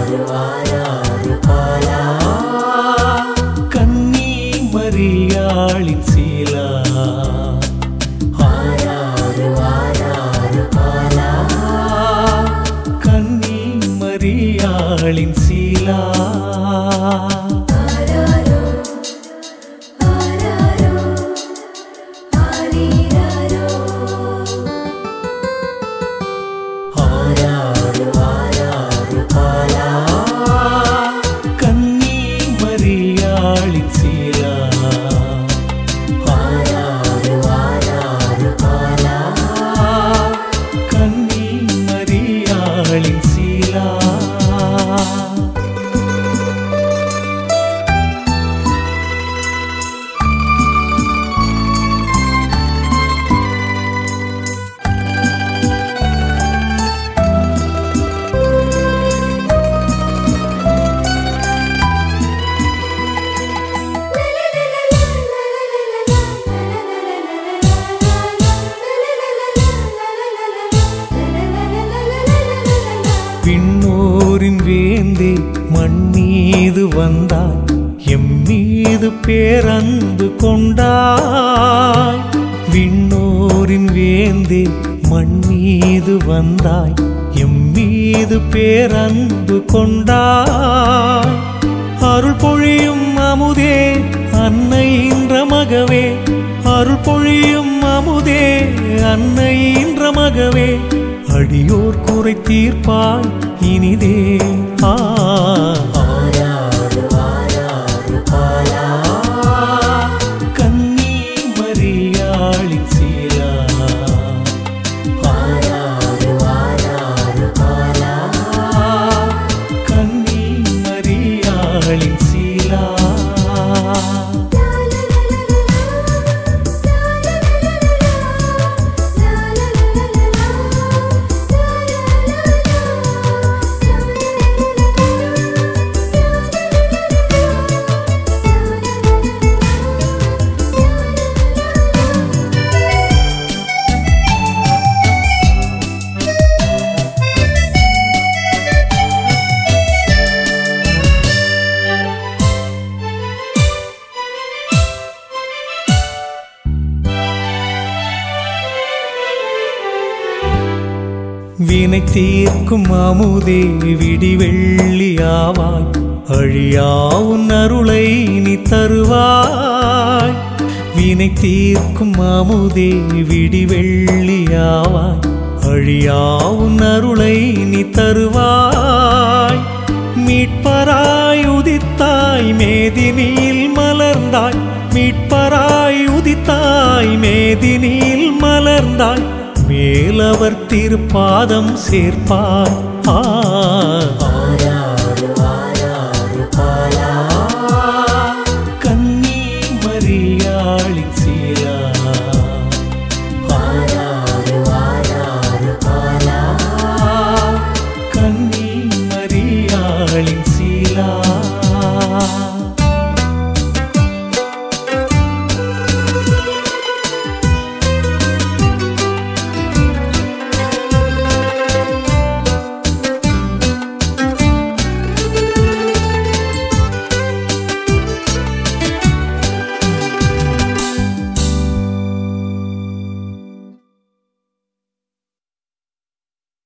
கன்னி மரியாளின் சீலா கன்னி மரியாளின் சீலா கன்னி மரியாளின் சீலா கன்னி மரியாளின் சீலா விண்ணோரின் வேந்தே மண் மீது வந்தாய் எம் மீது பேரன்பு கொண்டாய் விண்ணோரின் வேந்தே மண் மீது வந்தாய் எம் மீது பேரன்பு கொண்டாய் அருள் பொழியும் அமுதே அன்னையின்ற மகவே அருள் பொழியும் அமுதே அன்னையின்ற மகவே அடியோர் குறை தீர்ப்பாய் இனிதே ஆ கன்னி மரியாளின் சீலா கன்னி மரியாளின் சீலா வினை தீர்க்கும் அமுதே விடிவெள்ளியாவாய் அழியா உன் அருளை நீ தருவாய் வினை தீர்க்கும் அமுதே விடிவெள்ளியாவாய் அழியா உன் அருளை நீ தருவாய் மீட்பராய் உதித்தாய் மேதினியில் மலர்ந்தாய் மீட்பராய் உதித்தாய் மேதினியில் மலர்ந்தாய் மேலவர் திருப்பாதம் சேர்ப்பார் ஆ கன்னி மரியாளின் சீலா கன்னி மரியாளின் சீலா